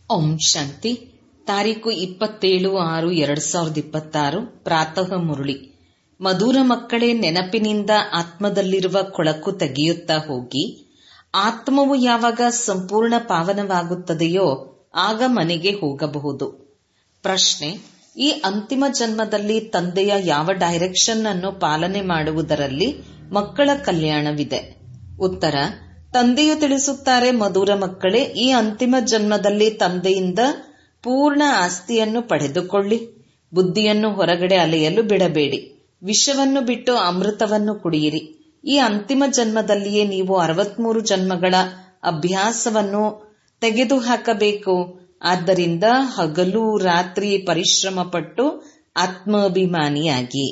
ಓಂ ಶಾಂತಿ ತಾರೀಕು ಇಪ್ಪತ್ತೇಳು ಆರು ಎರಡ್ ಸಾವಿರದ ಇಪ್ಪತ್ತಾರು ಪ್ರಾತಃ ಮುರುಳಿ ಮಧುರ ಮಕ್ಕಳೇ ನೆನಪಿನಿಂದ ಆತ್ಮದಲ್ಲಿರುವ ಕೊಳಕು ತೆಗೆಯುತ್ತಾ ಹೋಗಿ ಆತ್ಮವು ಯಾವಾಗ ಸಂಪೂರ್ಣ ಪಾವನವಾಗುತ್ತದೆಯೋ ಆಗ ಮನೆಗೆ ಹೋಗಬಹುದು ಪ್ರಶ್ನೆ ಈ ಅಂತಿಮ ಜನ್ಮದಲ್ಲಿ ತಂದೆಯ ಯಾವ ಡೈರೆಕ್ಷನ್ ಅನ್ನು ಪಾಲನೆ ಮಾಡುವುದರಲ್ಲಿ ಮಕ್ಕಳ ಕಲ್ಯಾಣವಿದೆ ಉತ್ತರ ತಂದೆಯು ತಿಳಿಸುತ್ತಾರೆ ಮಧುರ ಮಕ್ಕಳೇ ಈ ಅಂತಿಮ ಜನ್ಮದಲ್ಲಿ ತಂದೆಯಿಂದ ಪೂರ್ಣ ಆಸ್ತಿಯನ್ನು ಪಡೆದುಕೊಳ್ಳಿ ಬುದ್ಧಿಯನ್ನು ಹೊರಗಡೆ ಅಲೆಯಲು ಬಿಡಬೇಡಿ ವಿಷವನ್ನು ಬಿಟ್ಟು ಅಮೃತವನ್ನು ಕುಡಿಯಿರಿ ಈ ಅಂತಿಮ ಜನ್ಮದಲ್ಲಿಯೇ ನೀವು ಅರವತ್ಮೂರು ಜನ್ಮಗಳ ಅಭ್ಯಾಸವನ್ನು ತೆಗೆದುಹಾಕಬೇಕು ಆದ್ದರಿಂದ ಹಗಲು ರಾತ್ರಿ ಪರಿಶ್ರಮ ಪಟ್ಟು ಆತ್ಮಾಭಿಮಾನಿಯಾಗಿ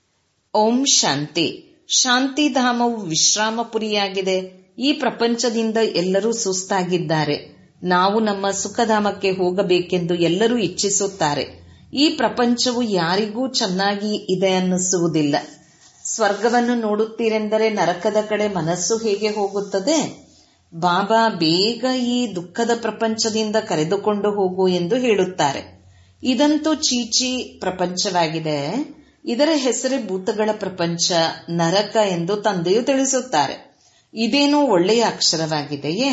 ಓಂ ಶಾಂತಿ ಶಾಂತಿಧಾಮವು ವಿಶ್ರಾಮಪುರಿಯಾಗಿದೆ ಈ ಪ್ರಪಂಚದಿಂದ ಎಲ್ಲರೂ ಸುಸ್ತಾಗಿದ್ದಾರೆ ನಾವು ನಮ್ಮ ಸುಖಧಾಮಕ್ಕೆ ಹೋಗಬೇಕೆಂದು ಎಲ್ಲರೂ ಇಚ್ಛಿಸುತ್ತಾರೆ ಈ ಪ್ರಪಂಚವು ಯಾರಿಗೂ ಚೆನ್ನಾಗಿ ಇದೆ ಅನ್ನಿಸುವುದಿಲ್ಲ ಸ್ವರ್ಗವನ್ನು ನೋಡುತ್ತೀರೆಂದರೆ ನರಕದ ಕಡೆ ಮನಸ್ಸು ಹೇಗೆ ಹೋಗುತ್ತದೆ ಬಾಬಾ ಬೇಗ ಈ ದುಃಖದ ಪ್ರಪಂಚದಿಂದ ಕರೆದುಕೊಂಡು ಹೋಗು ಎಂದು ಹೇಳುತ್ತಾರೆ ಇದಂತೂ ಚೀಚಿ ಪ್ರಪಂಚವಾಗಿದೆ ಇದರ ಹೆಸರೇ ಭೂತಗಳ ಪ್ರಪಂಚ ನರಕ ಎಂದು ತಂದೆಯು ತಿಳಿಸುತ್ತಾರೆ ಇದೇನೋ ಒಳ್ಳೆಯ ಅಕ್ಷರವಾಗಿದೆಯೇ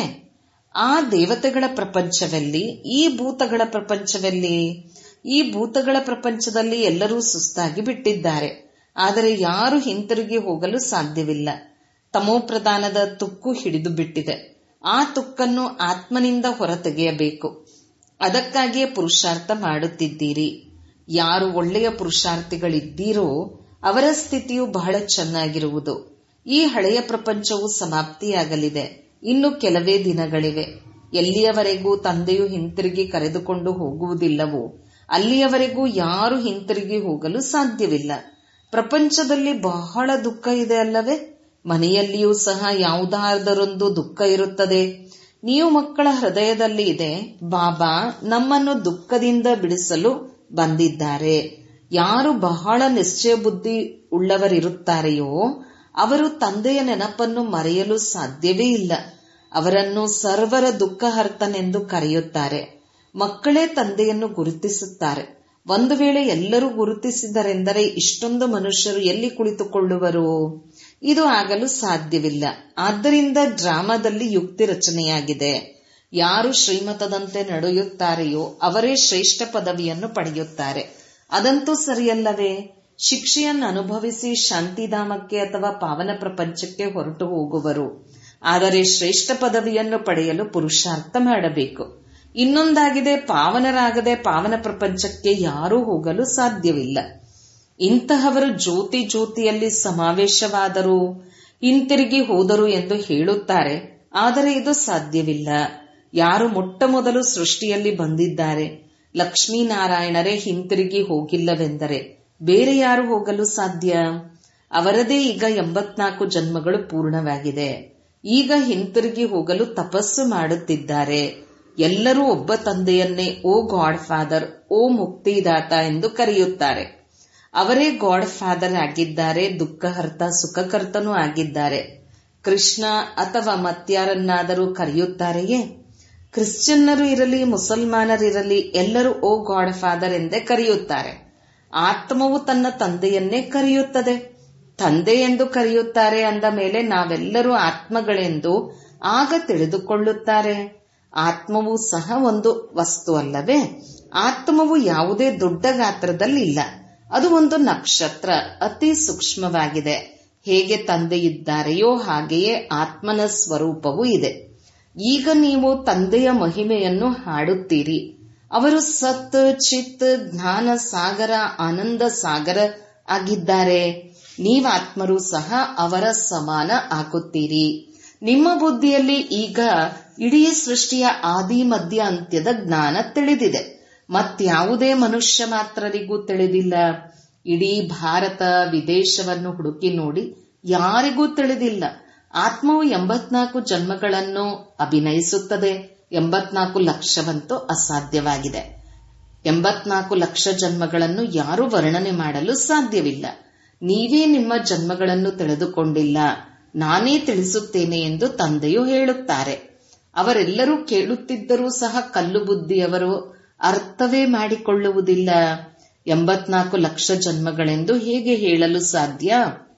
ಆ ದೇವತೆಗಳ ಪ್ರಪಂಚದಲ್ಲಿ ಈ ಭೂತಗಳ ಪ್ರಪಂಚದಲ್ಲಿ ಈ ಭೂತಗಳ ಪ್ರಪಂಚದಲ್ಲಿ ಎಲ್ಲರೂ ಸುಸ್ತಾಗಿ ಬಿಟ್ಟಿದ್ದಾರೆ ಆದರೆ ಯಾರು ಹಿಂತಿರುಗಿ ಹೋಗಲು ಸಾಧ್ಯವಿಲ್ಲ ತಮೋಪ್ರಧಾನದ ತುಕ್ಕು ಹಿಡಿದು ಬಿಟ್ಟಿದೆ ಆ ತುಕ್ಕನ್ನು ಆತ್ಮನಿಂದ ಹೊರತೆಗೆಯಬೇಕು ಅದಕ್ಕಾಗಿಯೇ ಪುರುಷಾರ್ಥ ಮಾಡುತ್ತಿದ್ದೀರಿ ಯಾರು ಒಳ್ಳೆಯ ಪುರುಷಾರ್ಥಿಗಳಿದ್ದೀರೋ ಅವರ ಸ್ಥಿತಿಯು ಬಹಳ ಚೆನ್ನಾಗಿರುವುದು ಈ ಹಳೆಯ ಪ್ರಪಂಚವು ಸಮಾಪ್ತಿಯಾಗಲಿದೆ ಇನ್ನು ಕೆಲವೇ ದಿನಗಳಿವೆ ಎಲ್ಲಿಯವರೆಗೂ ತಂದೆಯು ಹಿಂತಿರುಗಿ ಕರೆದುಕೊಂಡು ಹೋಗುವುದಿಲ್ಲವೋ ಅಲ್ಲಿಯವರೆಗೂ ಯಾರು ಹಿಂತಿರುಗಿ ಹೋಗಲು ಸಾಧ್ಯವಿಲ್ಲ ಪ್ರಪಂಚದಲ್ಲಿ ಬಹಳ ದುಃಖ ಇದೆ ಅಲ್ಲವೇ ಮನೆಯಲ್ಲಿಯೂ ಸಹ ಯಾವುದಾದರೊಂದು ದುಃಖ ಇರುತ್ತದೆ ನೀವು ಮಕ್ಕಳ ಹೃದಯದಲ್ಲಿ ಇದೆ ಬಾಬಾ ನಮ್ಮನ್ನು ದುಃಖದಿಂದ ಬಿಡಿಸಲು ಬಂದಿದ್ದಾರೆ ಯಾರು ಬಹಳ ನಿಶ್ಚಯ ಬುದ್ಧಿ ಉಳ್ಳವರಿರುತ್ತಾರೆಯೋ ಅವರು ತಂದೆಯ ನೆನಪನ್ನು ಮರೆಯಲು ಸಾಧ್ಯವೇ ಇಲ್ಲ ಅವರನ್ನು ಸರ್ವರ ದುಃಖಹರ್ತನೆಂದು ಕರೆಯುತ್ತಾರೆ ಮಕ್ಕಳೇ ತಂದೆಯನ್ನು ಗುರುತಿಸುತ್ತಾರೆ ಒಂದು ವೇಳೆ ಎಲ್ಲರೂ ಗುರುತಿಸಿದರೆಂದರೆ ಇಷ್ಟೊಂದು ಮನುಷ್ಯರು ಎಲ್ಲಿ ಕುಳಿತುಕೊಳ್ಳುವರು ಇದು ಆಗಲು ಸಾಧ್ಯವಿಲ್ಲ ಆದ್ದರಿಂದ ಡ್ರಾಮಾದಲ್ಲಿ ಯುಕ್ತಿ ರಚನೆಯಾಗಿದೆ ಯಾರು ಶ್ರೀಮತದಂತೆ ನಡೆಯುತ್ತಾರೆಯೋ ಅವರೇ ಶ್ರೇಷ್ಠ ಪದವಿಯನ್ನು ಪಡೆಯುತ್ತಾರೆ ಅದಂತೂ ಸರಿಯಲ್ಲವೇ ಶಿಕ್ಷೆಯನ್ನು ಅನುಭವಿಸಿ ಶಾಂತಿಧಾಮಕ್ಕೆ ಅಥವಾ ಪಾವನ ಪ್ರಪಂಚಕ್ಕೆ ಹೊರಟು ಹೋಗುವರು ಆದರೆ ಶ್ರೇಷ್ಠ ಪದವಿಯನ್ನು ಪಡೆಯಲು ಪುರುಷಾರ್ಥ ಮಾಡಬೇಕು ಇನ್ನೊಂದಾಗಿದೆ ಪಾವನರಾಗದೆ ಪಾವನ ಪ್ರಪಂಚಕ್ಕೆ ಯಾರೂ ಹೋಗಲು ಸಾಧ್ಯವಿಲ್ಲ ಇಂತಹವರು ಜ್ಯೋತಿ ಜ್ಯೋತಿಯಲ್ಲಿ ಸಮಾವೇಶವಾದರು ಹಿಂತಿರುಗಿ ಹೋದರು ಎಂದು ಹೇಳುತ್ತಾರೆ ಆದರೆ ಇದು ಸಾಧ್ಯವಿಲ್ಲ ಯಾರು ಮೊಟ್ಟ ಮೊದಲು ಸೃಷ್ಟಿಯಲ್ಲಿ ಬಂದಿದ್ದಾರೆ ಲಕ್ಷ್ಮೀನಾರಾಯಣರೇ ಹಿಂತಿರುಗಿ ಹೋಗಿಲ್ಲವೆಂದರೆ ಬೇರೆ ಯಾರು ಹೋಗಲು ಸಾಧ್ಯ ಅವರದೇ ಈಗ ಎಂಬತ್ನಾಲ್ಕು ಜನ್ಮಗಳು ಪೂರ್ಣವಾಗಿದೆ ಈಗ ಹಿಂತಿರುಗಿ ಹೋಗಲು ತಪಸ್ಸು ಮಾಡುತ್ತಿದ್ದಾರೆ ಎಲ್ಲರೂ ಒಬ್ಬ ತಂದೆಯನ್ನೇ ಓ ಗಾಡ್ ಫಾದರ್ ಓ ಮುಕ್ತಿದಾತ ಎಂದು ಕರೆಯುತ್ತಾರೆ ಅವರೇ ಗಾಡ್ ಫಾದರ್ ಆಗಿದ್ದಾರೆ ದುಃಖಹರ್ತ ಸುಖಕರ್ತನೂ ಆಗಿದ್ದಾರೆ ಕೃಷ್ಣ ಅಥವಾ ಮತ್ಯಾರನ್ನಾದರೂ ಕರೆಯುತ್ತಾರೆಯೇ ಕ್ರಿಶ್ಚಿಯನ್ನರು ಇರಲಿ ಮುಸಲ್ಮಾನರಿರಲಿ ಎಲ್ಲರೂ ಓ ಗಾಡ್ ಫಾದರ್ ಎಂದೇ ಕರೆಯುತ್ತಾರೆ ಆತ್ಮವು ತನ್ನ ತಂದೆಯನ್ನೇ ಕರೆಯುತ್ತದೆ ತಂದೆ ಎಂದು ಕರೆಯುತ್ತಾರೆ ಅಂದ ಮೇಲೆ ನಾವೆಲ್ಲರೂ ಆತ್ಮಗಳೆಂದು ಆಗ ತಿಳಿದುಕೊಳ್ಳುತ್ತಾರೆ ಆತ್ಮವು ಸಹ ಒಂದು ವಸ್ತು ಅಲ್ಲವೇ ಆತ್ಮವು ಯಾವುದೇ ದೊಡ್ಡ ಗಾತ್ರದಲ್ಲಿಲ್ಲ ಅದು ಒಂದು ನಕ್ಷತ್ರ ಅತಿ ಸೂಕ್ಷ್ಮವಾಗಿದೆ ಹೇಗೆ ತಂದೆಯಿದ್ದಾರೆಯೋ ಹಾಗೆಯೇ ಆತ್ಮನ ಸ್ವರೂಪವೂ ಇದೆ ಈಗ ನೀವು ತಂದೆಯ ಮಹಿಮೆಯನ್ನು ಹಾಡುತ್ತೀರಿ ಅವರು ಸತ್ ಚಿತ್ ಜ್ಞಾನ ಸಾಗರ ಆನಂದ ಸಾಗರ ಆಗಿದ್ದಾರೆ ನೀವಾತ್ಮರು ಸಹ ಅವರ ಸಮಾನ ಆಗುತ್ತೀರಿ ನಿಮ್ಮ ಬುದ್ಧಿಯಲ್ಲಿ ಈಗ ಇಡೀ ಸೃಷ್ಟಿಯ ಆದಿ ಮಧ್ಯ ಅಂತ್ಯದ ಜ್ಞಾನ ತಿಳಿದಿದೆ ಮತ್ಯಾವುದೇ ಮನುಷ್ಯ ಮಾತ್ರರಿಗೂ ತಿಳಿದಿಲ್ಲ ಇಡೀ ಭಾರತ ವಿದೇಶವನ್ನು ಹುಡುಕಿ ನೋಡಿ ಯಾರಿಗೂ ತಿಳಿದಿಲ್ಲ ಆತ್ಮವು ಎಂಬತ್ನಾಲ್ಕು ಜನ್ಮಗಳನ್ನು ಅಭಿನಯಿಸುತ್ತದೆ ಎಂಬತ್ನಾಲ್ಕು ಲಕ್ಷವಂತೂ ಅಸಾಧ್ಯವಾಗಿದೆ ಎಂಬತ್ನಾಲ್ಕು ಲಕ್ಷ ಜನ್ಮಗಳನ್ನು ಯಾರೂ ವರ್ಣನೆ ಮಾಡಲು ಸಾಧ್ಯವಿಲ್ಲ ನೀವೇ ನಿಮ್ಮ ಜನ್ಮಗಳನ್ನು ತಿಳಿದುಕೊಂಡಿಲ್ಲ ನಾನೇ ತಿಳಿಸುತ್ತೇನೆ ಎಂದು ತಂದೆಯು ಹೇಳುತ್ತಾರೆ ಅವರೆಲ್ಲರೂ ಕೇಳುತ್ತಿದ್ದರೂ ಸಹ ಕಲ್ಲು ಬುದ್ಧಿಯವರು ಅರ್ಥವೇ ಮಾಡಿಕೊಳ್ಳುವುದಿಲ್ಲ ಎಂಬತ್ನಾಲ್ಕು ಲಕ್ಷ ಜನ್ಮಗಳೆಂದು ಹೇಗೆ ಹೇಳಲು ಸಾಧ್ಯ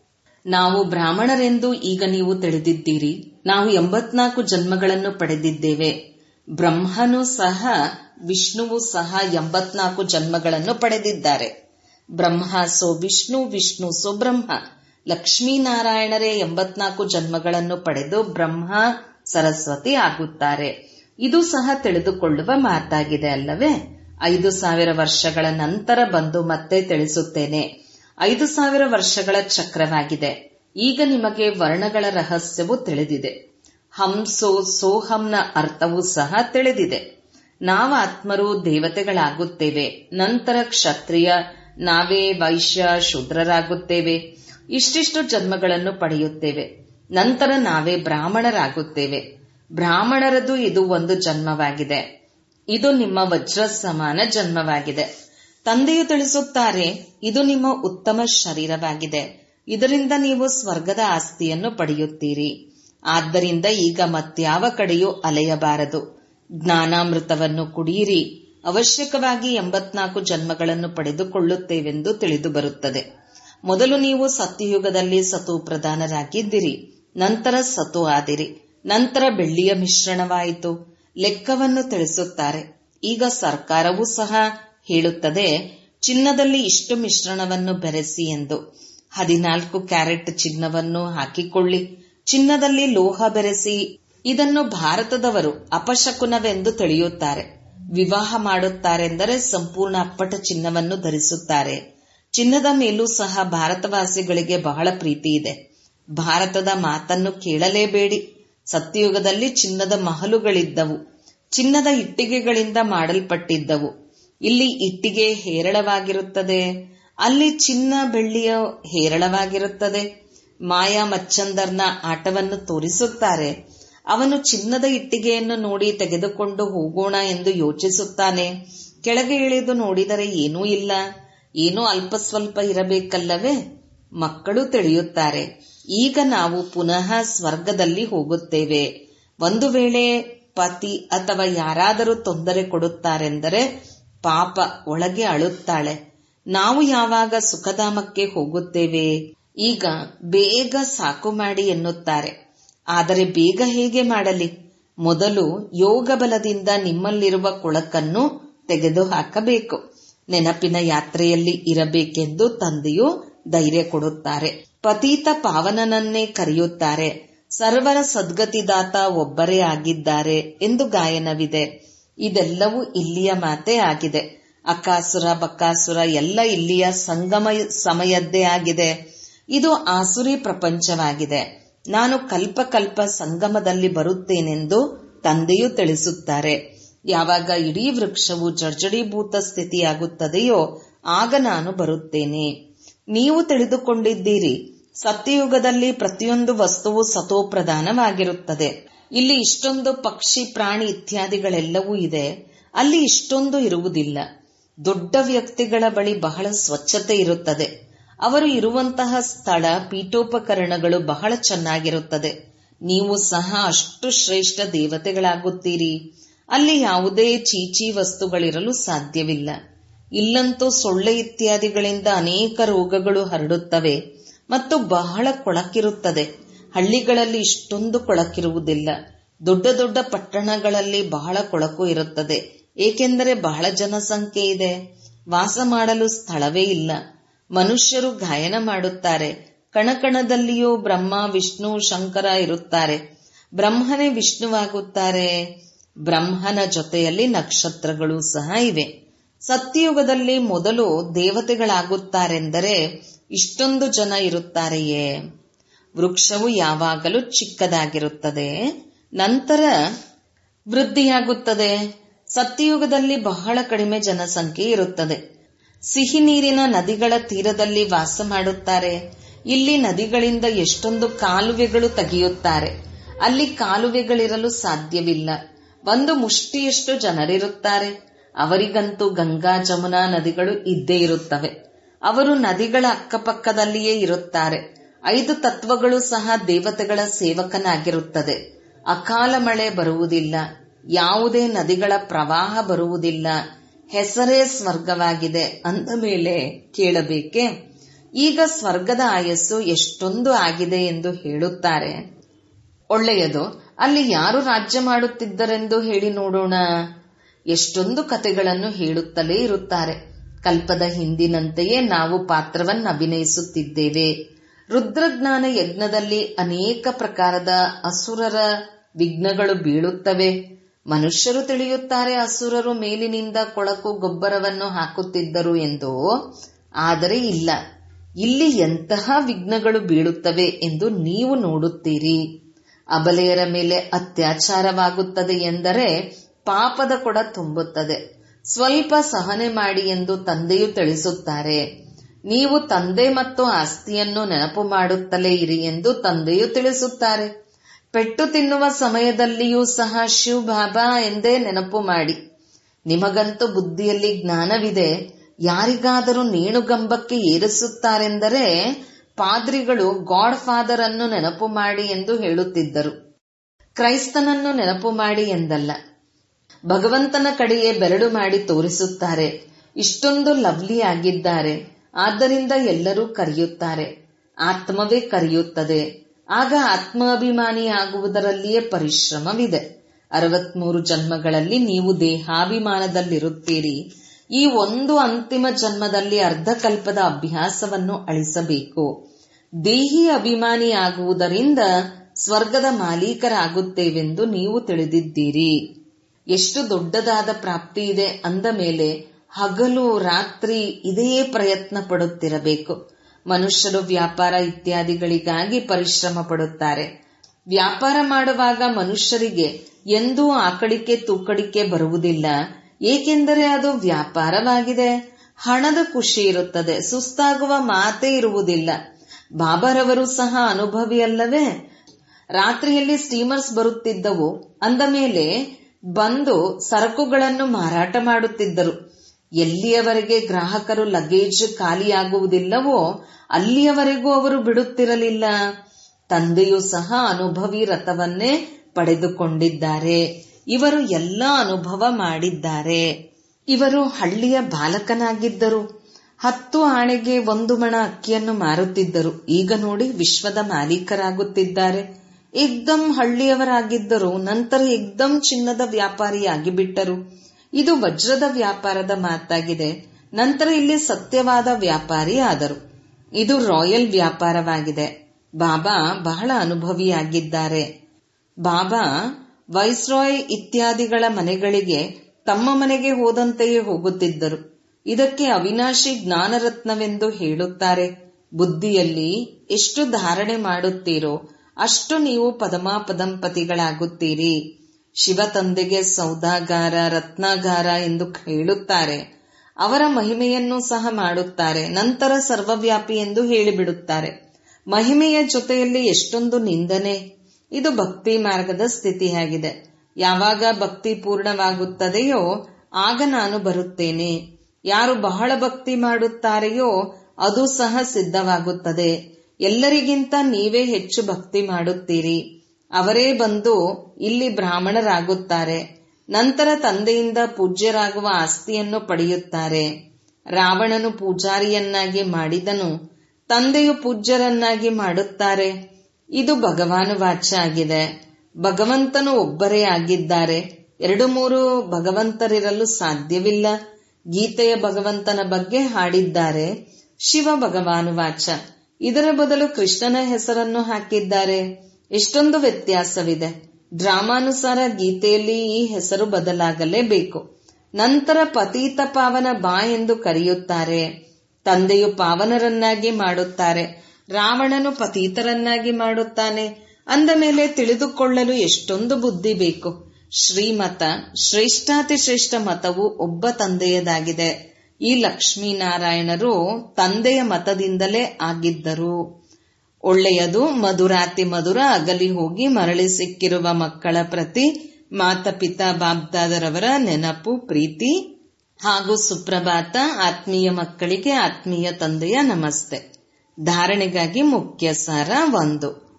ನಾವು ಬ್ರಾಹ್ಮಣರೆಂದು ಈಗ ನೀವು ತಿಳಿದಿದ್ದೀರಿ ನಾವು ಎಂಬತ್ನಾಲ್ಕು ಜನ್ಮಗಳನ್ನು ಪಡೆದಿದ್ದೇವೆ ಬ್ರಹ್ಮನು ಸಹ ವಿಷ್ಣುವು ಸಹ ಎಂಬತ್ನಾಲ್ಕು ಜನ್ಮಗಳನ್ನು ಪಡೆದಿದ್ದಾರೆ ಬ್ರಹ್ಮ ಸೋ ವಿಷ್ಣು ವಿಷ್ಣು ಸೋ ಬ್ರಹ್ಮ ಲಕ್ಷ್ಮೀನಾರಾಯಣರೇ ಎಂಬತ್ನಾಲ್ಕು ಜನ್ಮಗಳನ್ನು ಪಡೆದು ಬ್ರಹ್ಮ ಸರಸ್ವತಿ ಆಗುತ್ತಾರೆ ಇದು ಸಹ ತಿಳಿದುಕೊಳ್ಳುವ ಮಾತಾಗಿದೆ ಅಲ್ಲವೇ ಐದು ಸಾವಿರ ವರ್ಷಗಳ ನಂತರ ಬಂದು ಮತ್ತೆ ತಿಳಿಸುತ್ತೇನೆ ಐದು ಸಾವಿರ ವರ್ಷಗಳ ಚಕ್ರವಾಗಿದೆ ಈಗ ನಿಮಗೆ ವರ್ಣಗಳ ರಹಸ್ಯವು ತಿಳಿದಿದೆ ಹಂಸೋ ಸೋಹಂನ ಅರ್ಥವೂ ಸಹ ತಿಳಿದಿದೆ ನಾವು ಆತ್ಮರು ದೇವತೆಗಳಾಗುತ್ತೇವೆ ನಂತರ ಕ್ಷತ್ರಿಯ ನಾವೇ ವೈಶ್ಯ ಶೂದ್ರರಾಗುತ್ತೇವೆ ಇಷ್ಟಿಷ್ಟು ಜನ್ಮಗಳನ್ನು ಪಡೆಯುತ್ತೇವೆ ನಂತರ ನಾವೇ ಬ್ರಾಹ್ಮಣರಾಗುತ್ತೇವೆ ಬ್ರಾಹ್ಮಣರದು ಇದು ಒಂದು ಜನ್ಮವಾಗಿದೆ ಇದು ನಿಮ್ಮ ವಜ್ರ ಸಮಾನ ಜನ್ಮವಾಗಿದೆ ತಂದೆಯು ತಿಳಿಸುತ್ತಾರೆ ಇದು ನಿಮ್ಮ ಉತ್ತಮ ಶರೀರವಾಗಿದೆ ಇದರಿಂದ ನೀವು ಸ್ವರ್ಗದ ಆಸ್ತಿಯನ್ನು ಪಡೆಯುತ್ತೀರಿ ಆದ್ದರಿಂದ ಈಗ ಮತ್ಯಾವ ಕಡೆಯೂ ಅಲೆಯಬಾರದು ಜ್ಞಾನಾಮೃತವನ್ನು ಕುಡಿಯಿರಿ ಅವಶ್ಯಕವಾಗಿ ಎಂಬತ್ನಾಲ್ಕು ಜನ್ಮಗಳನ್ನು ಪಡೆದುಕೊಳ್ಳುತ್ತೇವೆಂದು ತಿಳಿದು ಬರುತ್ತದೆ ಮೊದಲು ನೀವು ಸತ್ಯಯುಗದಲ್ಲಿ ಸತು ಪ್ರಧಾನರಾಗಿದ್ದಿರಿ ನಂತರ ಸತು ಆದಿರಿ ನಂತರ ಬೆಳ್ಳಿಯ ಮಿಶ್ರಣವಾಯಿತು ಲೆಕ್ಕವನ್ನು ತಿಳಿಸುತ್ತಾರೆ ಈಗ ಸರ್ಕಾರವೂ ಸಹ ಹೇಳುತ್ತದೆ ಚಿನ್ನದಲ್ಲಿ ಇಷ್ಟು ಮಿಶ್ರಣವನ್ನು ಬೆರೆಸಿ ಎಂದು ಹದಿನಾಲ್ಕು ಕ್ಯಾರೆಟ್ ಚಿನ್ನವನ್ನು ಹಾಕಿಕೊಳ್ಳಿ ಚಿನ್ನದಲ್ಲಿ ಲೋಹ ಬೆರೆಸಿ ಇದನ್ನು ಭಾರತದವರು ಅಪಶಕುನವೆಂದು ತಿಳಿಯುತ್ತಾರೆ ವಿವಾಹ ಮಾಡುತ್ತಾರೆಂದರೆ ಸಂಪೂರ್ಣ ಅಪ್ಪಟ ಚಿನ್ನವನ್ನು ಧರಿಸುತ್ತಾರೆ ಚಿನ್ನದ ಮೇಲೂ ಸಹ ಭಾರತವಾಸಿಗಳಿಗೆ ಬಹಳ ಪ್ರೀತಿ ಇದೆ ಭಾರತದ ಮಾತನ್ನು ಕೇಳಲೇಬೇಡಿ ಸತ್ಯಯುಗದಲ್ಲಿ ಚಿನ್ನದ ಮಹಲುಗಳಿದ್ದವು ಚಿನ್ನದ ಇಟ್ಟಿಗೆಗಳಿಂದ ಮಾಡಲ್ಪಟ್ಟಿದ್ದವು ಇಲ್ಲಿ ಇಟ್ಟಿಗೆ ಹೇರಳವಾಗಿರುತ್ತದೆ ಅಲ್ಲಿ ಚಿನ್ನ ಬೆಳ್ಳಿಯ ಹೇರಳವಾಗಿರುತ್ತದೆ ಮಾಯಾ ಮಚ್ಚಂದರ್ನ ಆಟವನ್ನು ತೋರಿಸುತ್ತಾರೆ ಅವನು ಚಿನ್ನದ ಇಟ್ಟಿಗೆಯನ್ನು ನೋಡಿ ತೆಗೆದುಕೊಂಡು ಹೋಗೋಣ ಎಂದು ಯೋಚಿಸುತ್ತಾನೆ ಕೆಳಗೆ ಇಳಿದು ನೋಡಿದರೆ ಏನೂ ಇಲ್ಲ ಏನೋ ಅಲ್ಪ ಸ್ವಲ್ಪ ಇರಬೇಕಲ್ಲವೇ ಮಕ್ಕಳು ತಿಳಿಯುತ್ತಾರೆ ಈಗ ನಾವು ಪುನಃ ಸ್ವರ್ಗದಲ್ಲಿ ಹೋಗುತ್ತೇವೆ ಒಂದು ವೇಳೆ ಪತಿ ಅಥವಾ ಯಾರಾದರೂ ತೊಂದರೆ ಕೊಡುತ್ತಾರೆಂದರೆ ಪಾಪ ಒಳಗೆ ಅಳುತ್ತಾಳೆ ನಾವು ಯಾವಾಗ ಸುಖಧಾಮಕ್ಕೆ ಹೋಗುತ್ತೇವೆ ಈಗ ಬೇಗ ಸಾಕು ಮಾಡಿ ಎನ್ನುತ್ತಾರೆ ಆದರೆ ಬೇಗ ಹೇಗೆ ಮಾಡಲಿ ಮೊದಲು ಯೋಗ ಬಲದಿಂದ ನಿಮ್ಮಲ್ಲಿರುವ ಕೊಳಕನ್ನು ತೆಗೆದು ಹಾಕಬೇಕು ನೆನಪಿನ ಯಾತ್ರೆಯಲ್ಲಿ ಇರಬೇಕೆಂದು ತಂದೆಯು ಧೈರ್ಯ ಕೊಡುತ್ತಾರೆ ಪತೀತ ಪಾವನನನ್ನೇ ಕರೆಯುತ್ತಾರೆ ಸರ್ವರ ಸದ್ಗತಿದಾತ ಒಬ್ಬರೇ ಆಗಿದ್ದಾರೆ ಎಂದು ಗಾಯನವಿದೆ ಇದೆಲ್ಲವೂ ಇಲ್ಲಿಯ ಮಾತೇ ಆಗಿದೆ ಅಕಾಸುರ ಬಕಾಸುರ ಎಲ್ಲ ಇಲ್ಲಿಯ ಸಂಗಮ ಸಮಯದ್ದೇ ಆಗಿದೆ ಇದು ಆಸುರಿ ಪ್ರಪಂಚವಾಗಿದೆ ನಾನು ಕಲ್ಪ ಕಲ್ಪ ಸಂಗಮದಲ್ಲಿ ಬರುತ್ತೇನೆಂದು ತಂದೆಯು ತಿಳಿಸುತ್ತಾರೆ ಯಾವಾಗ ಇಡೀ ವೃಕ್ಷವು ಜರ್ಜಡೀಭೂತ ಸ್ಥಿತಿಯಾಗುತ್ತದೆಯೋ ಆಗ ನಾನು ಬರುತ್ತೇನೆ ನೀವು ತಿಳಿದುಕೊಂಡಿದ್ದೀರಿ ಸತ್ಯಯುಗದಲ್ಲಿ ಪ್ರತಿಯೊಂದು ವಸ್ತುವು ಸತೋಪ್ರಧಾನವಾಗಿರುತ್ತದೆ ಇಲ್ಲಿ ಇಷ್ಟೊಂದು ಪಕ್ಷಿ ಪ್ರಾಣಿ ಇತ್ಯಾದಿಗಳೆಲ್ಲವೂ ಇದೆ ಅಲ್ಲಿ ಇಷ್ಟೊಂದು ಇರುವುದಿಲ್ಲ ದೊಡ್ಡ ವ್ಯಕ್ತಿಗಳ ಬಳಿ ಬಹಳ ಸ್ವಚ್ಛತೆ ಇರುತ್ತದೆ ಅವರು ಇರುವಂತಹ ಸ್ಥಳ ಪೀಠೋಪಕರಣಗಳು ಬಹಳ ಚೆನ್ನಾಗಿರುತ್ತದೆ ನೀವು ಸಹ ಅಷ್ಟು ಶ್ರೇಷ್ಠ ದೇವತೆಗಳಾಗುತ್ತೀರಿ ಅಲ್ಲಿ ಯಾವುದೇ ಚೀಚಿ ವಸ್ತುಗಳಿರಲು ಸಾಧ್ಯವಿಲ್ಲ ಇಲ್ಲಂತೂ ಸೊಳ್ಳೆ ಇತ್ಯಾದಿಗಳಿಂದ ಅನೇಕ ರೋಗಗಳು ಹರಡುತ್ತವೆ ಮತ್ತು ಬಹಳ ಕೊಳಕಿರುತ್ತದೆ ಹಳ್ಳಿಗಳಲ್ಲಿ ಇಷ್ಟೊಂದು ಕೊಳಕಿರುವುದಿಲ್ಲ ದೊಡ್ಡ ದೊಡ್ಡ ಪಟ್ಟಣಗಳಲ್ಲಿ ಬಹಳ ಕೊಳಕು ಇರುತ್ತದೆ ಏಕೆಂದರೆ ಬಹಳ ಜನಸಂಖ್ಯೆ ಇದೆ ವಾಸ ಮಾಡಲು ಸ್ಥಳವೇ ಇಲ್ಲ ಮನುಷ್ಯರು ಗಾಯನ ಮಾಡುತ್ತಾರೆ ಕಣಕಣದಲ್ಲಿಯೂ ಬ್ರಹ್ಮ ವಿಷ್ಣು ಶಂಕರ ಇರುತ್ತಾರೆ ಬ್ರಹ್ಮನೇ ವಿಷ್ಣುವಾಗುತ್ತಾರೆ ಬ್ರಹ್ಮನ ಜೊತೆಯಲ್ಲಿ ನಕ್ಷತ್ರಗಳು ಸಹ ಇವೆ ಸತ್ಯಯುಗದಲ್ಲಿ ಮೊದಲು ದೇವತೆಗಳಾಗುತ್ತಾರೆಂದರೆ ಇಷ್ಟೊಂದು ಜನ ಇರುತ್ತಾರೆಯೇ ವೃಕ್ಷವು ಯಾವಾಗಲೂ ಚಿಕ್ಕದಾಗಿರುತ್ತದೆ ನಂತರ ವೃದ್ಧಿಯಾಗುತ್ತದೆ ಸತ್ಯಯುಗದಲ್ಲಿ ಬಹಳ ಕಡಿಮೆ ಜನಸಂಖ್ಯೆ ಇರುತ್ತದೆ ಸಿಹಿ ನೀರಿನ ನದಿಗಳ ತೀರದಲ್ಲಿ ವಾಸ ಮಾಡುತ್ತಾರೆ ಇಲ್ಲಿ ನದಿಗಳಿಂದ ಎಷ್ಟೊಂದು ಕಾಲುವೆಗಳು ತೆಗೆಯುತ್ತಾರೆ ಅಲ್ಲಿ ಕಾಲುವೆಗಳಿರಲು ಸಾಧ್ಯವಿಲ್ಲ ಒಂದು ಮುಷ್ಟಿಯಷ್ಟು ಜನರಿರುತ್ತಾರೆ ಅವರಿಗಂತೂ ಗಂಗಾ ಜಮುನಾ ನದಿಗಳು ಇದ್ದೇ ಇರುತ್ತವೆ ಅವರು ನದಿಗಳ ಅಕ್ಕಪಕ್ಕದಲ್ಲಿಯೇ ಇರುತ್ತಾರೆ ಐದು ತತ್ವಗಳು ಸಹ ದೇವತೆಗಳ ಸೇವಕನಾಗಿರುತ್ತದೆ ಅಕಾಲ ಮಳೆ ಬರುವುದಿಲ್ಲ ಯಾವುದೇ ನದಿಗಳ ಪ್ರವಾಹ ಬರುವುದಿಲ್ಲ ಹೆಸರೇ ಸ್ವರ್ಗವಾಗಿದೆ ಅಂದ ಮೇಲೆ ಕೇಳಬೇಕೆ ಈಗ ಸ್ವರ್ಗದ ಆಯಸ್ಸು ಎಷ್ಟೊಂದು ಆಗಿದೆ ಎಂದು ಹೇಳುತ್ತಾರೆ ಒಳ್ಳೆಯದು ಅಲ್ಲಿ ಯಾರು ರಾಜ್ಯ ಮಾಡುತ್ತಿದ್ದರೆಂದು ಹೇಳಿ ನೋಡೋಣ ಎಷ್ಟೊಂದು ಕತೆಗಳನ್ನು ಹೇಳುತ್ತಲೇ ಇರುತ್ತಾರೆ ಕಲ್ಪದ ಹಿಂದಿನಂತೆಯೇ ನಾವು ಪಾತ್ರವನ್ನು ಅಭಿನಯಿಸುತ್ತಿದ್ದೇವೆ ರುದ್ರಜ್ಞಾನ ಯಜ್ಞದಲ್ಲಿ ಅನೇಕ ಪ್ರಕಾರದ ಅಸುರರ ವಿಘ್ನಗಳು ಬೀಳುತ್ತವೆ ಮನುಷ್ಯರು ತಿಳಿಯುತ್ತಾರೆ ಅಸುರರು ಮೇಲಿನಿಂದ ಕೊಳಕು ಗೊಬ್ಬರವನ್ನು ಹಾಕುತ್ತಿದ್ದರು ಎಂದು ಆದರೆ ಇಲ್ಲ ಇಲ್ಲಿ ಎಂತಹ ವಿಘ್ನಗಳು ಬೀಳುತ್ತವೆ ಎಂದು ನೀವು ನೋಡುತ್ತೀರಿ ಅಬಲೆಯರ ಮೇಲೆ ಅತ್ಯಾಚಾರವಾಗುತ್ತದೆ ಎಂದರೆ ಪಾಪದ ಕೊಡ ತುಂಬುತ್ತದೆ ಸ್ವಲ್ಪ ಸಹನೆ ಮಾಡಿ ಎಂದು ತಂದೆಯು ತಿಳಿಸುತ್ತಾರೆ ನೀವು ತಂದೆ ಮತ್ತು ಆಸ್ತಿಯನ್ನು ನೆನಪು ಮಾಡುತ್ತಲೇ ಇರಿ ಎಂದು ತಂದೆಯು ತಿಳಿಸುತ್ತಾರೆ ಪೆಟ್ಟು ತಿನ್ನುವ ಸಮಯದಲ್ಲಿಯೂ ಸಹ ಶಿವ್ ಬಾಬಾ ಎಂದೇ ನೆನಪು ಮಾಡಿ ನಿಮಗಂತೂ ಬುದ್ಧಿಯಲ್ಲಿ ಜ್ಞಾನವಿದೆ ಯಾರಿಗಾದರೂ ನೇಣುಗಂಬಕ್ಕೆ ಏರಿಸುತ್ತಾರೆಂದರೆ ಪಾದ್ರಿಗಳು ಗಾಡ್ ಫಾದರ್ ಅನ್ನು ನೆನಪು ಮಾಡಿ ಎಂದು ಹೇಳುತ್ತಿದ್ದರು ಕ್ರೈಸ್ತನನ್ನು ನೆನಪು ಮಾಡಿ ಎಂದಲ್ಲ ಭಗವಂತನ ಕಡೆಯೇ ಬೆರಳು ಮಾಡಿ ತೋರಿಸುತ್ತಾರೆ ಇಷ್ಟೊಂದು ಲವ್ಲಿ ಆಗಿದ್ದಾರೆ ಆದ್ದರಿಂದ ಎಲ್ಲರೂ ಕರೆಯುತ್ತಾರೆ ಆತ್ಮವೇ ಕರೆಯುತ್ತದೆ ಆಗ ಆತ್ಮಾಭಿಮಾನಿ ಆಗುವುದರಲ್ಲಿಯೇ ಪರಿಶ್ರಮವಿದೆ ಅರವತ್ಮೂರು ಜನ್ಮಗಳಲ್ಲಿ ನೀವು ದೇಹಾಭಿಮಾನದಲ್ಲಿರುತ್ತೀರಿ ಈ ಒಂದು ಅಂತಿಮ ಜನ್ಮದಲ್ಲಿ ಅರ್ಧಕಲ್ಪದ ಅಭ್ಯಾಸವನ್ನು ಅಳಿಸಬೇಕು ದೇಹಿ ಅಭಿಮಾನಿ ಆಗುವುದರಿಂದ ಸ್ವರ್ಗದ ಮಾಲೀಕರಾಗುತ್ತೇವೆಂದು ನೀವು ತಿಳಿದಿದ್ದೀರಿ ಎಷ್ಟು ದೊಡ್ಡದಾದ ಪ್ರಾಪ್ತಿ ಇದೆ ಅಂದ ಮೇಲೆ ಹಗಲು ರಾತ್ರಿ ಇದೇ ಪ್ರಯತ್ನ ಪಡುತ್ತಿರಬೇಕು ಮನುಷ್ಯರು ವ್ಯಾಪಾರ ಇತ್ಯಾದಿಗಳಿಗಾಗಿ ಪರಿಶ್ರಮ ಪಡುತ್ತಾರೆ ವ್ಯಾಪಾರ ಮಾಡುವಾಗ ಮನುಷ್ಯರಿಗೆ ಎಂದೂ ಆಕಳಿಕೆ ತೂಕಡಿಕೆ ಬರುವುದಿಲ್ಲ ಏಕೆಂದರೆ ಅದು ವ್ಯಾಪಾರವಾಗಿದೆ ಹಣದ ಖುಷಿ ಇರುತ್ತದೆ ಸುಸ್ತಾಗುವ ಮಾತೇ ಇರುವುದಿಲ್ಲ ಬಾಬಾರವರು ಸಹ ಅನುಭವಿಯಲ್ಲವೇ ರಾತ್ರಿಯಲ್ಲಿ ಸ್ಟೀಮರ್ಸ್ ಬರುತ್ತಿದ್ದವು ಅಂದ ಮೇಲೆ ಬಂದು ಸರಕುಗಳನ್ನು ಮಾರಾಟ ಮಾಡುತ್ತಿದ್ದರು ಎಲ್ಲಿಯವರೆಗೆ ಗ್ರಾಹಕರು ಲಗೇಜ್ ಖಾಲಿಯಾಗುವುದಿಲ್ಲವೋ ಅಲ್ಲಿಯವರೆಗೂ ಅವರು ಬಿಡುತ್ತಿರಲಿಲ್ಲ ತಂದೆಯೂ ಸಹ ಅನುಭವಿ ರಥವನ್ನೇ ಪಡೆದುಕೊಂಡಿದ್ದಾರೆ ಇವರು ಎಲ್ಲ ಅನುಭವ ಮಾಡಿದ್ದಾರೆ ಇವರು ಹಳ್ಳಿಯ ಬಾಲಕನಾಗಿದ್ದರು ಹತ್ತು ಆಣೆಗೆ ಒಂದು ಮಣ ಅಕ್ಕಿಯನ್ನು ಮಾರುತ್ತಿದ್ದರು ಈಗ ನೋಡಿ ವಿಶ್ವದ ಮಾಲೀಕರಾಗುತ್ತಿದ್ದಾರೆ ಏಕ್ದಮ್ ಹಳ್ಳಿಯವರಾಗಿದ್ದರು ನಂತರ ಏಕ್ದಮ್ ಚಿನ್ನದ ವ್ಯಾಪಾರಿಯಾಗಿ ಬಿಟ್ಟರು ಇದು ವಜ್ರದ ವ್ಯಾಪಾರದ ಮಾತಾಗಿದೆ ನಂತರ ಇಲ್ಲಿ ಸತ್ಯವಾದ ವ್ಯಾಪಾರಿ ಆದರು ಇದು ರಾಯಲ್ ವ್ಯಾಪಾರವಾಗಿದೆ ಬಾಬಾ ಬಹಳ ಅನುಭವಿಯಾಗಿದ್ದಾರೆ ಬಾಬಾ ವೈಸ್ರಾಯ್ ಇತ್ಯಾದಿಗಳ ಮನೆಗಳಿಗೆ ತಮ್ಮ ಮನೆಗೆ ಹೋದಂತೆಯೇ ಹೋಗುತ್ತಿದ್ದರು ಇದಕ್ಕೆ ಅವಿನಾಶಿ ಜ್ಞಾನರತ್ನವೆಂದು ಹೇಳುತ್ತಾರೆ ಬುದ್ಧಿಯಲ್ಲಿ ಎಷ್ಟು ಧಾರಣೆ ಮಾಡುತ್ತೀರೋ ಅಷ್ಟು ನೀವು ಪದಮಾಪದಂಪತಿಗಳಾಗುತ್ತೀರಿ ಶಿವ ತಂದೆಗೆ ಸೌದಾಗಾರ ರತ್ನಾಗಾರ ಎಂದು ಹೇಳುತ್ತಾರೆ ಅವರ ಮಹಿಮೆಯನ್ನು ಸಹ ಮಾಡುತ್ತಾರೆ ನಂತರ ಸರ್ವವ್ಯಾಪಿ ಎಂದು ಹೇಳಿಬಿಡುತ್ತಾರೆ ಮಹಿಮೆಯ ಜೊತೆಯಲ್ಲಿ ಎಷ್ಟೊಂದು ನಿಂದನೆ ಇದು ಭಕ್ತಿ ಮಾರ್ಗದ ಸ್ಥಿತಿಯಾಗಿದೆ ಯಾವಾಗ ಭಕ್ತಿ ಪೂರ್ಣವಾಗುತ್ತದೆಯೋ ಆಗ ನಾನು ಬರುತ್ತೇನೆ ಯಾರು ಬಹಳ ಭಕ್ತಿ ಮಾಡುತ್ತಾರೆಯೋ ಅದು ಸಹ ಸಿದ್ಧವಾಗುತ್ತದೆ ಎಲ್ಲರಿಗಿಂತ ನೀವೇ ಹೆಚ್ಚು ಭಕ್ತಿ ಮಾಡುತ್ತೀರಿ ಅವರೇ ಬಂದು ಇಲ್ಲಿ ಬ್ರಾಹ್ಮಣರಾಗುತ್ತಾರೆ ನಂತರ ತಂದೆಯಿಂದ ಪೂಜ್ಯರಾಗುವ ಆಸ್ತಿಯನ್ನು ಪಡೆಯುತ್ತಾರೆ ರಾವಣನು ಪೂಜಾರಿಯನ್ನಾಗಿ ಮಾಡಿದನು ತಂದೆಯು ಪೂಜ್ಯರನ್ನಾಗಿ ಮಾಡುತ್ತಾರೆ ಇದು ಭಗವಾನು ವಾಚ್ಯ ಆಗಿದೆ ಭಗವಂತನು ಒಬ್ಬರೇ ಆಗಿದ್ದಾರೆ ಎರಡು ಮೂರು ಭಗವಂತರಿರಲು ಸಾಧ್ಯವಿಲ್ಲ ಗೀತೆಯ ಭಗವಂತನ ಬಗ್ಗೆ ಹಾಡಿದ್ದಾರೆ ಶಿವ ಭಗವಾನು ವಾಚ ಇದರ ಬದಲು ಕೃಷ್ಣನ ಹೆಸರನ್ನು ಹಾಕಿದ್ದಾರೆ ಎಷ್ಟೊಂದು ವ್ಯತ್ಯಾಸವಿದೆ ಡ್ರಾಮಾನುಸಾರ ಗೀತೆಯಲ್ಲಿ ಈ ಹೆಸರು ಬದಲಾಗಲೇಬೇಕು ನಂತರ ಪತೀತ ಪಾವನ ಬಾ ಎಂದು ಕರೆಯುತ್ತಾರೆ ತಂದೆಯು ಪಾವನರನ್ನಾಗಿ ಮಾಡುತ್ತಾರೆ ರಾವಣನು ಪತೀತರನ್ನಾಗಿ ಮಾಡುತ್ತಾನೆ ಅಂದ ಮೇಲೆ ತಿಳಿದುಕೊಳ್ಳಲು ಎಷ್ಟೊಂದು ಬುದ್ಧಿ ಬೇಕು ಶ್ರೀಮತ ಶ್ರೇಷ್ಠಾತಿ ಶ್ರೇಷ್ಠ ಮತವು ಒಬ್ಬ ತಂದೆಯದಾಗಿದೆ ಈ ಲಕ್ಷ್ಮೀನಾರಾಯಣರು ತಂದೆಯ ಮತದಿಂದಲೇ ಆಗಿದ್ದರು ಒಳ್ಳೆಯದು ಮಧುರಾತಿ ಮಧುರ ಅಗಲಿ ಹೋಗಿ ಮರಳಿ ಸಿಕ್ಕಿರುವ ಮಕ್ಕಳ ಪ್ರತಿ ಮಾತಪಿತಾ ಬಾಬ್ದಾದರವರ ನೆನಪು ಪ್ರೀತಿ ಹಾಗೂ ಸುಪ್ರಭಾತ ಆತ್ಮೀಯ ಮಕ್ಕಳಿಗೆ ಆತ್ಮೀಯ ತಂದೆಯ ನಮಸ್ತೆ ಧಾರಣೆಗಾಗಿ ಮುಖ್ಯ ಸಾರ ಒಂದು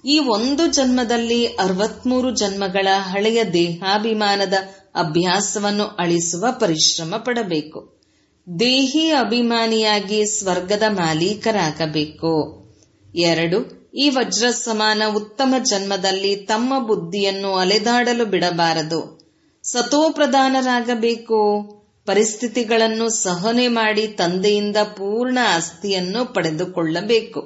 ಈ ಒಂದು ಜನ್ಮದಲ್ಲಿ ಅರವತ್ಮೂರು ಜನ್ಮಗಳ ಹಳೆಯ ದೇಹಾಭಿಮಾನದ ಅಭ್ಯಾಸವನ್ನು ಅಳಿಸುವ ಪರಿಶ್ರಮ ಪಡಬೇಕು ದೇಹಿ ಅಭಿಮಾನಿಯಾಗಿ ಸ್ವರ್ಗದ ಮಾಲೀಕರಾಗಬೇಕು ಎರಡು ಈ ವಜ್ರ ಸಮಾನ ಉತ್ತಮ ಜನ್ಮದಲ್ಲಿ ತಮ್ಮ ಬುದ್ಧಿಯನ್ನು ಅಲೆದಾಡಲು ಬಿಡಬಾರದು ಸತೋಪ್ರಧಾನರಾಗಬೇಕು ಪರಿಸ್ಥಿತಿಗಳನ್ನು ಸಹನೆ ಮಾಡಿ ತಂದೆಯಿಂದ ಪೂರ್ಣ ಆಸ್ತಿಯನ್ನು ಪಡೆದುಕೊಳ್ಳಬೇಕು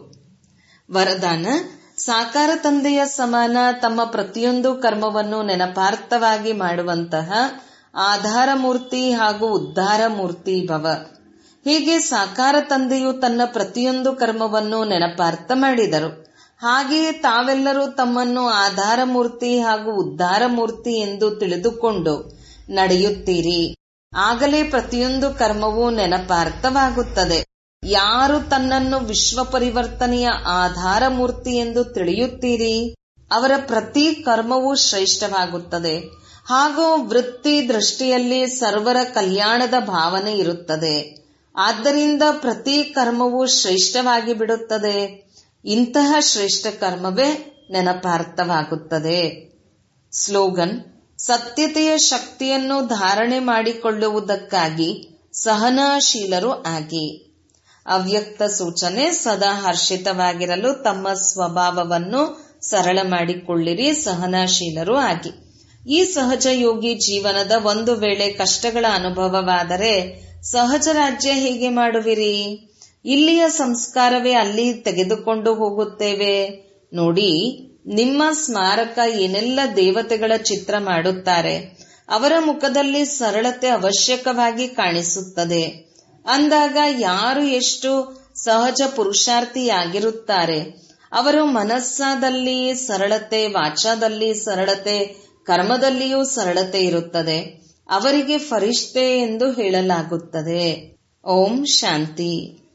ವರದಾನ ಸಾಕಾರ ತಂದೆಯ ಸಮಾನ ತಮ್ಮ ಪ್ರತಿಯೊಂದು ಕರ್ಮವನ್ನು ನೆನಪಾರ್ಥವಾಗಿ ಮಾಡುವಂತಹ ಆಧಾರ ಮೂರ್ತಿ ಹಾಗೂ ಉದ್ಧಾರ ಮೂರ್ತಿ ಭವ ಹೀಗೆ ಸಾಕಾರ ತಂದೆಯು ತನ್ನ ಪ್ರತಿಯೊಂದು ಕರ್ಮವನ್ನು ನೆನಪಾರ್ಥ ಮಾಡಿದರು ಹಾಗೆಯೇ ತಾವೆಲ್ಲರೂ ತಮ್ಮನ್ನು ಆಧಾರ ಮೂರ್ತಿ ಹಾಗೂ ಉದ್ಧಾರ ಮೂರ್ತಿ ಎಂದು ತಿಳಿದುಕೊಂಡು ನಡೆಯುತ್ತೀರಿ ಆಗಲೇ ಪ್ರತಿಯೊಂದು ಕರ್ಮವೂ ನೆನಪಾರ್ಥವಾಗುತ್ತದೆ ಯಾರು ತನ್ನನ್ನು ವಿಶ್ವ ಪರಿವರ್ತನೆಯ ಆಧಾರ ಮೂರ್ತಿ ಎಂದು ತಿಳಿಯುತ್ತೀರಿ ಅವರ ಪ್ರತಿ ಕರ್ಮವೂ ಶ್ರೇಷ್ಠವಾಗುತ್ತದೆ ಹಾಗೂ ವೃತ್ತಿ ದೃಷ್ಟಿಯಲ್ಲಿ ಸರ್ವರ ಕಲ್ಯಾಣದ ಭಾವನೆ ಇರುತ್ತದೆ ಆದ್ದರಿಂದ ಪ್ರತಿ ಕರ್ಮವೂ ಶ್ರೇಷ್ಠವಾಗಿ ಬಿಡುತ್ತದೆ ಇಂತಹ ಶ್ರೇಷ್ಠ ಕರ್ಮವೇ ನೆನಪಾರ್ಥವಾಗುತ್ತದೆ ಸ್ಲೋಗನ್ ಸತ್ಯತೆಯ ಶಕ್ತಿಯನ್ನು ಧಾರಣೆ ಮಾಡಿಕೊಳ್ಳುವುದಕ್ಕಾಗಿ ಸಹನಾಶೀಲರು ಆಗಿ ಅವ್ಯಕ್ತ ಸೂಚನೆ ಸದಾ ಹರ್ಷಿತವಾಗಿರಲು ತಮ್ಮ ಸ್ವಭಾವವನ್ನು ಸರಳ ಮಾಡಿಕೊಳ್ಳಿರಿ ಸಹನಾಶೀಲರು ಆಗಿ ಈ ಸಹಜ ಯೋಗಿ ಜೀವನದ ಒಂದು ವೇಳೆ ಕಷ್ಟಗಳ ಅನುಭವವಾದರೆ ಸಹಜ ರಾಜ್ಯ ಹೇಗೆ ಮಾಡುವಿರಿ ಇಲ್ಲಿಯ ಸಂಸ್ಕಾರವೇ ಅಲ್ಲಿ ತೆಗೆದುಕೊಂಡು ಹೋಗುತ್ತೇವೆ ನೋಡಿ ನಿಮ್ಮ ಸ್ಮಾರಕ ಏನೆಲ್ಲ ದೇವತೆಗಳ ಚಿತ್ರ ಮಾಡುತ್ತಾರೆ ಅವರ ಮುಖದಲ್ಲಿ ಸರಳತೆ ಅವಶ್ಯಕವಾಗಿ ಕಾಣಿಸುತ್ತದೆ ಅಂದಾಗ ಯಾರು ಎಷ್ಟು ಸಹಜ ಪುರುಷಾರ್ಥಿಯಾಗಿರುತ್ತಾರೆ ಅವರು ಮನಸ್ಸಾದಲ್ಲಿ ಸರಳತೆ ವಾಚಾದಲ್ಲಿ ಸರಳತೆ ಕರ್ಮದಲ್ಲಿಯೂ ಸರಳತೆ ಇರುತ್ತದೆ ಅವರಿಗೆ ಫರಿಷ್ಠೆ ಎಂದು ಹೇಳಲಾಗುತ್ತದೆ ಓಂ ಶಾಂತಿ